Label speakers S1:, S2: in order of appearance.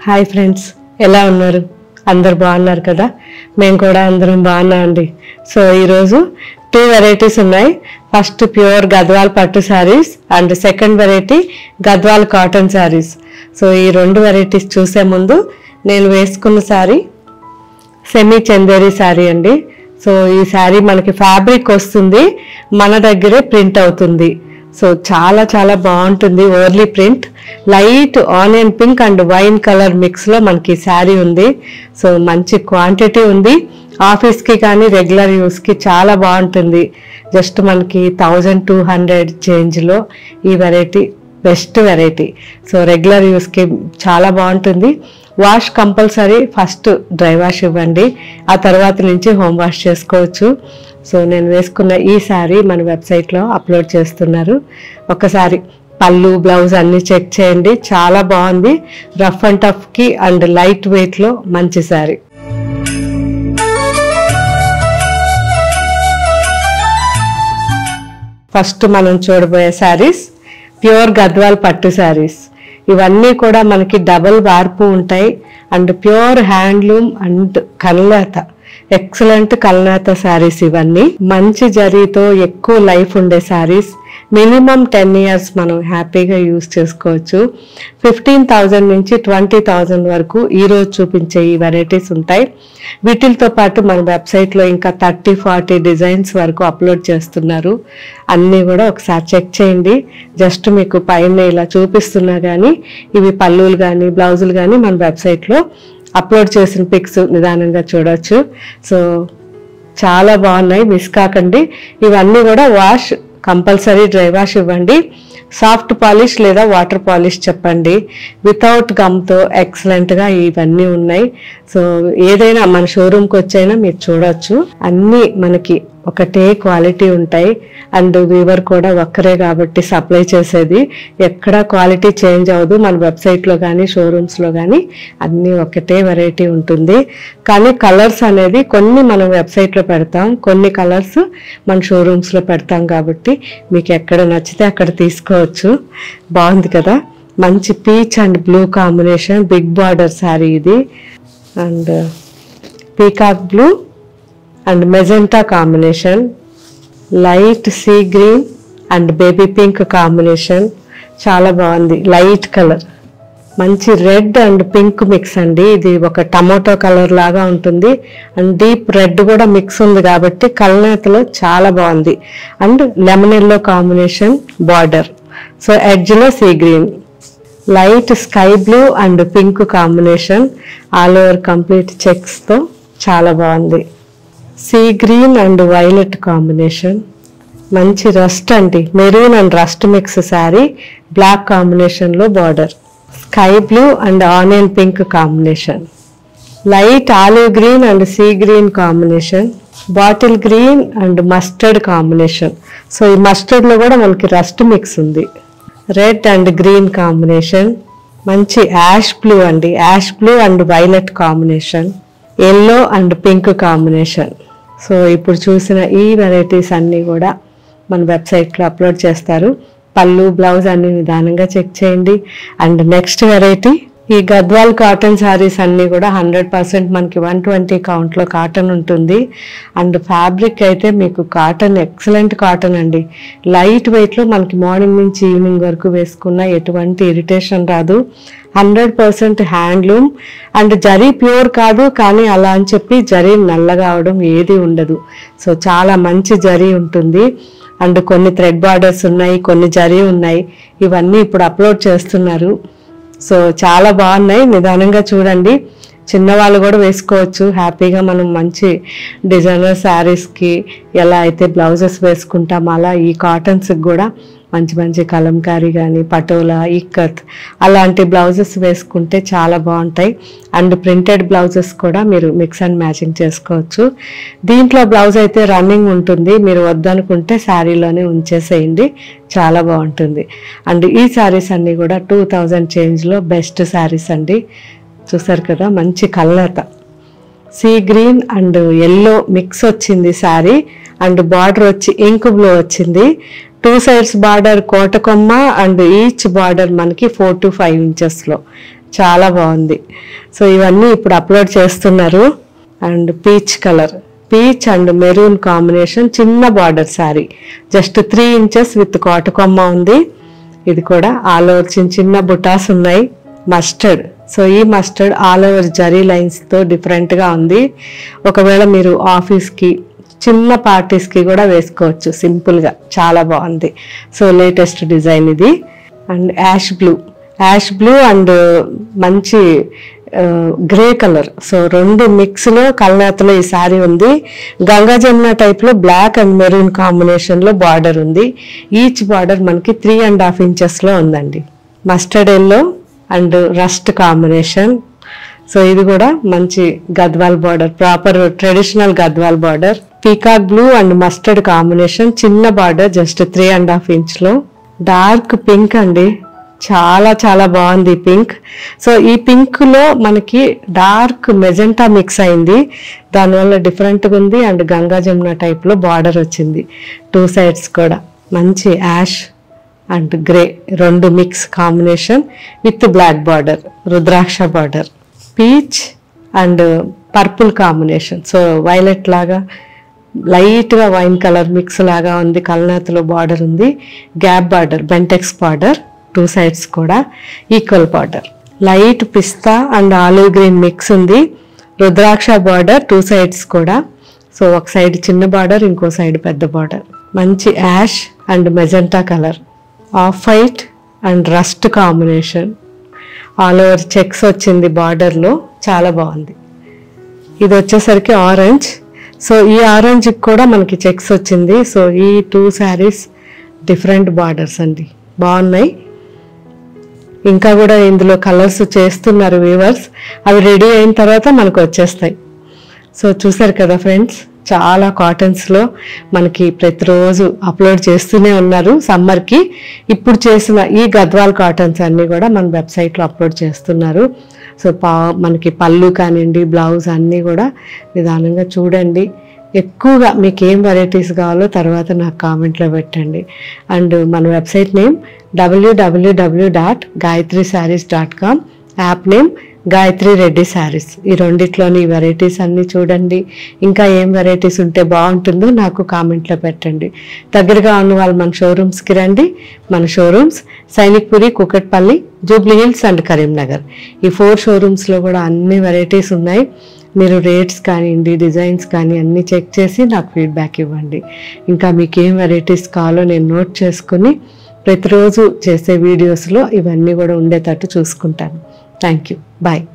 S1: hi friends ఎలా ఉన్నారు అందరు బాగున్నారు కదా మేము కూడా అందరం బాగున్నాం అండి సో ఈరోజు టూ వెరైటీస్ ఉన్నాయి ఫస్ట్ ప్యూర్ గద్వాల్ పట్టు saris and second variety Gadwal cotton saris so ఈ రెండు వెరైటీస్ చూసే ముందు నేను వేసుకున్న శారీ సెమీ చందేరి శారీ అండి సో ఈ శారీ మనకి ఫ్యాబ్రిక్ వస్తుంది మన దగ్గరే ప్రింట్ అవుతుంది సో చాలా చాలా బాగుంటుంది ఓర్లీ print light onion pink and wine colour మిక్స్లో మనకి శారీ ఉంది సో మంచి క్వాంటిటీ ఉంది ఆఫీస్కి కానీ రెగ్యులర్ యూస్కి చాలా బాగుంటుంది జస్ట్ మనకి థౌజండ్ టూ హండ్రెడ్ చేంజ్లో ఈ variety best variety so regular యూస్కి చాలా బాగుంటుంది wash compulsory first dry wash ఇవ్వండి ఆ తర్వాత నుంచి హోమ్ వాష్ చేసుకోవచ్చు సో నేను వేసుకున్న ఈ శారీ మన వెబ్సైట్లో అప్లోడ్ చేస్తున్నారు ఒకసారి పళ్ళు బ్లౌజ్ అన్ని చెక్ చేయండి చాలా బాగుంది రఫ్ అండ్ టఫ్కి అండ్ లైట్ వెయిట్లో మంచి శారీ ఫస్ట్ మనం చూడబోయే శారీస్ ప్యూర్ గద్వాల్ పట్టు శారీస్ ఇవన్నీ కూడా మనకి డబల్ వార్పు ఉంటాయి అండ్ ప్యూర్ హ్యాండ్లూమ్ అండ్ కల్నేత ఎక్సలెంట్ కల్నేత శారీస్ ఇవన్నీ మంచి జరీతో ఎక్కువ లైఫ్ ఉండే శారీస్ మినిమం టెన్ ఇయర్స్ మనం హ్యాపీగా యూస్ చేసుకోవచ్చు ఫిఫ్టీన్ థౌజండ్ నుంచి ట్వంటీ థౌజండ్ వరకు ఈరోజు చూపించే ఈ వెరైటీస్ ఉంటాయి వీటితో పాటు మన వెబ్సైట్లో ఇంకా థర్టీ ఫార్టీ డిజైన్స్ వరకు అప్లోడ్ చేస్తున్నారు అన్నీ కూడా ఒకసారి చెక్ చేయండి జస్ట్ మీకు పైన ఇలా చూపిస్తున్నా కానీ ఇవి పళ్ళులు కానీ బ్లౌజులు కానీ మన వెబ్సైట్లో అప్లోడ్ చేసిన పిక్స్ నిదానంగా చూడొచ్చు సో చాలా బాగున్నాయి మిస్ కాకండి ఇవన్నీ కూడా వాష్ కంపల్సరీ డ్రై వాష్ ఇవ్వండి సాఫ్ట్ పాలిష్ లేదా వాటర్ పాలిష్ చెప్పండి వితౌట్ గమ్తో ఎక్సలెంట్గా ఇవన్నీ ఉన్నాయి సో ఏదైనా మన షోరూమ్కి వచ్చైనా మీరు చూడొచ్చు అన్నీ మనకి ఒకటే క్వాలిటీ ఉంటాయి అండ్ వీవర్ కూడా ఒక్కరే కాబట్టి సప్లై చేసేది ఎక్కడ క్వాలిటీ చేంజ్ అవ్వదు మన వెబ్సైట్లో కానీ షోరూమ్స్లో కానీ అన్నీ ఒకటే వెరైటీ ఉంటుంది కానీ కలర్స్ అనేది కొన్ని మనం వెబ్సైట్లో పెడతాం కొన్ని కలర్స్ మన షోరూమ్స్లో పెడతాం కాబట్టి మీకు ఎక్కడ నచ్చితే అక్కడ తీసుకోవచ్చు బాగుంది కదా మంచి peach and blue combination big border sari ఇది and peacock blue and magenta combination light sea green and baby pink combination చాలా బాగుంది లైట్ కలర్ మంచి రెడ్ అండ్ పింక్ మిక్స్ అండి ఇది ఒక టమాటో కలర్ లాగా ఉంటుంది అండ్ డీప్ రెడ్ కూడా మిక్స్ ఉంది కాబట్టి కల్నేతలో చాలా బాగుంది and lemon yellow combination border so ఎడ్జ్లో sea green light sky blue and pink combination all over complete చెక్స్తో చాలా బాగుంది sea green and violet combination మంచి రస్ట్ అండి maroon and rust mix sari black కాంబినేషన్లో border sky blue and onion pink combination light olive green and sea green combination bottle green and mustard combination so ఈ మస్టర్డ్లో కూడా మనకి rust mix ఉంది red and green combination మంచి ash blue అండి ash blue and violet combination yellow and pink combination so ఇప్పుడు చూసిన ఈ వెరైటీస్ అన్నీ కూడా మన వెబ్సైట్లో అప్లోడ్ చేస్తారు పళ్ళు బ్లౌజ్ అన్ని నిదానంగా చెక్ చేయండి అండ్ నెక్స్ట్ వెరైటీ ఈ గద్వాల్ కాటన్ శారీస్ అన్నీ కూడా హండ్రెడ్ పర్సెంట్ మనకి వన్ ట్వంటీ కౌంట్లో కాటన్ ఉంటుంది అండ్ ఫ్యాబ్రిక్ అయితే మీకు కాటన్ ఎక్సలెంట్ కాటన్ అండి లైట్ వెయిట్లో మనకి మార్నింగ్ నుంచి ఈవినింగ్ వరకు వేసుకున్న ఎటువంటి ఇరిటేషన్ రాదు hundred percent handloom and zari pure కాదు కానీ అలా అని చెప్పి జరీ నల్లగా అవడం ఏది ఉండదు సో చాలా మంచి జరీ ఉంటుంది అండ్ కొన్ని థ్రెడ్ బార్డర్స్ ఉన్నాయి కొన్ని జరీ ఉన్నాయి ఇవన్నీ ఇప్పుడు అప్లోడ్ చేస్తున్నారు సో చాలా బాగున్నాయి నిదానంగా చూడండి చిన్నవాళ్ళు కూడా వేసుకోవచ్చు హ్యాపీగా మనం మంచి డిజైనర్ శారీస్కి ఎలా అయితే బ్లౌజెస్ వేసుకుంటాం అలా ఈ కాటన్స్కి కూడా మంచి మంచి కలంకారీ కానీ పటోలా ఇక్కత్ అలాంటి బ్లౌజెస్ వేసుకుంటే చాలా బాగుంటాయి అండ్ ప్రింటెడ్ బ్లౌజెస్ కూడా మీరు మిక్స్ అండ్ మ్యాచింగ్ చేసుకోవచ్చు దీంట్లో బ్లౌజ్ అయితే రన్నింగ్ ఉంటుంది మీరు వద్దనుకుంటే శారీలోనే ఉంచేసేయండి చాలా బాగుంటుంది అండ్ ఈ శారీస్ అన్నీ కూడా టూ థౌజండ్ చేంజ్లో బెస్ట్ శారీస్ అండి చూసారు కదా మంచి కల్నేత sea green and yellow mix వచ్చింది శారీ అండ్ బార్డర్ వచ్చి ఇంక్ బ్లూ వచ్చింది టూ సైడ్స్ బార్డర్ కోటకొమ్మ అండ్ ఈచ్ బార్డర్ మనకి ఫోర్ టు ఫైవ్ ఇంచెస్లో చాలా బాగుంది సో ఇవన్నీ ఇప్పుడు అప్లోడ్ చేస్తున్నారు and peach colour peach and maroon combination చిన్న border sari just three inches with కోటకొమ్మ ఉంది ఇది కూడా ఆల్ ఓవర్ చిన్న చిన్న బుటాస్ ఉన్నాయి మస్టర్డ్ సో ఈ మస్టర్డ్ ఆల్ ఓవర్ జరీ లైన్స్తో డిఫరెంట్గా ఉంది ఒకవేళ మీరు ఆఫీస్కి చిన్న పార్టీస్కి కూడా వేసుకోవచ్చు సింపుల్గా చాలా బాగుంది సో లేటెస్ట్ డిజైన్ ఇది and ash blue ash blue and మంచి గ్రే కలర్ సో రెండు మిక్స్లో కల్నాతలో ఈ శారీ ఉంది గంగా జమున టైప్లో బ్లాక్ అండ్ మెరూన్ కాంబినేషన్లో బార్డర్ ఉంది ఈచ్ బార్డర్ మనకి త్రీ అండ్ హాఫ్ ఇంచెస్లో ఉందండి mustard yellow and rust combination so ఇది కూడా మంచి Gadwal border proper traditional Gadwal border peacock blue and mustard combination చిన్న border just three and half inch లో డార్క్ పింక్ అండి చాలా చాలా బాగుంది ఈ పింక్ సో ఈ పింక్ లో మనకి డార్క్ మెజెంటా మిక్స్ అయింది దానివల్ల డిఫరెంట్గా ఉంది అండ్ గంగా జమున టైప్ లో బార్డర్ వచ్చింది టూ సైడ్స్ కూడా మంచి యాష్ అండ్ గ్రే రెండు mix combination with black border rudraksha border peach and purple combination so violet లాగా లైట్గా వైన్ కలర్ మిక్స్ లాగా ఉంది కల్నాథ్లో బార్డర్ ఉంది gap border Bentex border two sides కూడా ఈక్వల్ బార్డర్ లైట్ పిస్తా అండ్ ఆలివ్ గ్రీన్ మిక్స్ ఉంది రుద్రాక్ష బార్డర్ టూ సైడ్స్ కూడా సో ఒక సైడ్ చిన్న బార్డర్ ఇంకో సైడ్ పెద్ద బార్డర్ మంచి ash and magenta colour off white and rust combination all over checks వచ్చింది బార్డర్లో చాలా బాగుంది ఇది వచ్చేసరికి ఆరెంజ్ సో ఈ ఆరెంజ్ కూడా మనకి చెక్స్ వచ్చింది సో ఈ టూ శారీస్ డిఫరెంట్ బార్డర్స్ అండి బాగున్నాయి ఇంకా కూడా ఇందులో కలర్స్ చేస్తున్నారు వ్యూవర్స్ అవి రెడీ అయిన తర్వాత మనకు వచ్చేస్తాయి సో చూసారు కదా ఫ్రెండ్స్ చాలా కాటన్స్లో మనకి ప్రతిరోజు అప్లోడ్ చేస్తూనే ఉన్నారు సమ్మర్కి ఇప్పుడు చేసిన ఈ గద్వాల్ కాటన్స్ అన్నీ కూడా మన వెబ్సైట్లో అప్లోడ్ చేస్తున్నారు సో పా మనకి పళ్ళు కానివ్వండి బ్లౌజ్ అన్నీ కూడా నిదానంగా చూడండి ఎక్కువగా మీకు ఏం వెరైటీస్ కావాలో తర్వాత నాకు కామెంట్లో పెట్టండి అండ్ మన website name W W W dot Gayatri saris dot com app name Gayatri Reddy saris ఈ రెండిట్లోని వెరైటీస్ అన్నీ చూడండి ఇంకా ఏం వెరైటీస్ ఉంటే బాగుంటుందో నాకు కామెంట్లో పెట్టండి దగ్గరగా ఉన్న వాళ్ళు మన షోరూమ్స్కి రండి మన షోరూమ్స్ సైనిక్పురి కుకట్పల్లి జూబ్లీ హిల్స్ అండ్ కరీంనగర్ ఈ ఫోర్ షోరూమ్స్లో కూడా అన్ని వెరైటీస్ ఉన్నాయి మీరు రేట్స్ కానివ్వండి డిజైన్స్ కానీ అన్నీ చెక్ చేసి నాకు ఫీడ్బ్యాక్ ఇవ్వండి ఇంకా మీకు ఏం వెరైటీస్ కావాలో నేను నోట్ చేసుకుని ప్రతిరోజు చేసే వీడియోస్లో ఇవన్నీ కూడా ఉండేటట్టు చూసుకుంటాను థ్యాంక్ యూ బాయ్